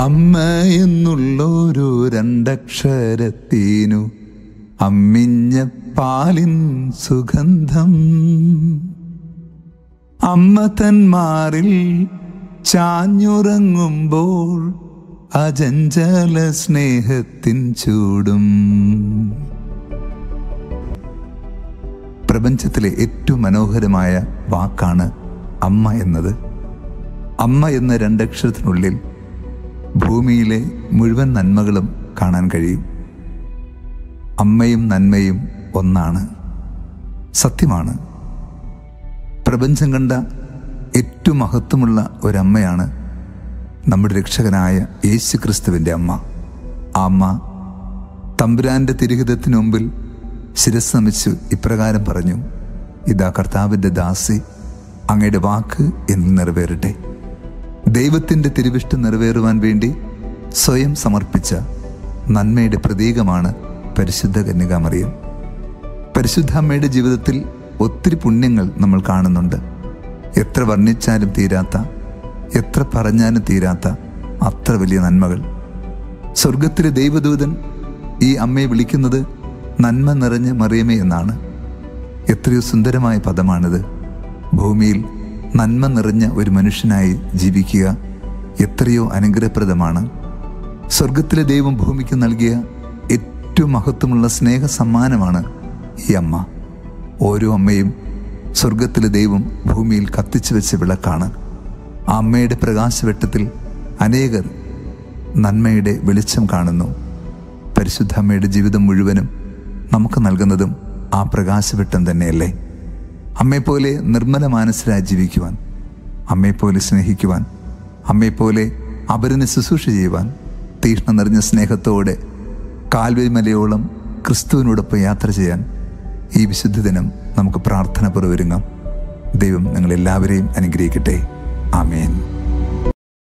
അമ്മ എന്നുള്ളൊരു രണ്ടക്ഷരത്തീനു അമ്മിഞ്ഞ പാലിൻ സുഗന്ധം അമ്മ തന്മാറിൽ ചാഞ്ഞുറങ്ങുമ്പോൾ അജഞ്ചല സ്നേഹത്തിൻ ചൂടും പ്രപഞ്ചത്തിലെ ഏറ്റവും മനോഹരമായ വാക്കാണ് അമ്മ എന്നത് അമ്മ എന്ന രണ്ടക്ഷരത്തിനുള്ളിൽ ഭൂമിയിലെ മുഴുവൻ നന്മകളും കാണാൻ കഴിയും അമ്മയും നന്മയും ഒന്നാണ് സത്യമാണ് പ്രപഞ്ചം കണ്ട ഏറ്റവും മഹത്വമുള്ള ഒരമ്മയാണ് നമ്മുടെ രക്ഷകനായ യേശു ക്രിസ്തുവിൻ്റെ അമ്മ ആ അമ്മ തമ്പുരാന്റെ തിരുഹിതത്തിനു മുമ്പിൽ ശിരസ് നമിച്ചു ഇപ്രകാരം പറഞ്ഞു ഇതാ കർത്താവിൻ്റെ ദാസി അങ്ങയുടെ വാക്ക് എന്നിൽ നിറവേറട്ടെ ദൈവത്തിൻ്റെ തിരുവിഷ്ടം നിറവേറുവാൻ വേണ്ടി സ്വയം സമർപ്പിച്ച നന്മയുടെ പ്രതീകമാണ് പരിശുദ്ധ കന്യകാമറിയം പരിശുദ്ധ അമ്മയുടെ ജീവിതത്തിൽ ഒത്തിരി പുണ്യങ്ങൾ നമ്മൾ കാണുന്നുണ്ട് എത്ര വർണ്ണിച്ചാലും തീരാത്ത എത്ര പറഞ്ഞാലും തീരാത്ത അത്ര വലിയ നന്മകൾ സ്വർഗത്തിലെ ദൈവദൂതൻ ഈ അമ്മയെ വിളിക്കുന്നത് നന്മ നിറഞ്ഞ മറിയമേ എന്നാണ് എത്രയോ സുന്ദരമായ പദമാണിത് ഭൂമിയിൽ നന്മ നിറഞ്ഞ ഒരു മനുഷ്യനായി ജീവിക്കുക എത്രയോ അനുഗ്രഹപ്രദമാണ് സ്വർഗത്തിലെ ദൈവം ഭൂമിക്ക് നൽകിയ ഏറ്റവും മഹത്വമുള്ള സ്നേഹ സമ്മാനമാണ് ഈ അമ്മ ഓരോ അമ്മയും സ്വർഗത്തിലെ ദൈവം ഭൂമിയിൽ കത്തിച്ചു വെച്ച വിളക്കാണ് ആ അമ്മയുടെ പ്രകാശവെട്ടത്തിൽ അനേകർ നന്മയുടെ വെളിച്ചം കാണുന്നു പരിശുദ്ധ അമ്മയുടെ ജീവിതം മുഴുവനും നമുക്ക് നൽകുന്നതും ആ പ്രകാശവെട്ടം തന്നെയല്ലേ അമ്മയെപ്പോലെ നിർമ്മല മാനസരായി ജീവിക്കുവാൻ അമ്മയെപ്പോലെ സ്നേഹിക്കുവാൻ അമ്മയെപ്പോലെ അപരനെ ശുശ്രൂഷ ചെയ്യുവാൻ തീഷ്ണ നിറഞ്ഞ സ്നേഹത്തോടെ കാൽവരി മലയോളം ക്രിസ്തുവിനോടൊപ്പം യാത്ര ചെയ്യാൻ ഈ വിശുദ്ധ ദിനം നമുക്ക് പ്രാർത്ഥന പുറവരുങ്ങാം ദൈവം നിങ്ങളെല്ലാവരെയും അനുഗ്രഹിക്കട്ടെ ആമേൻ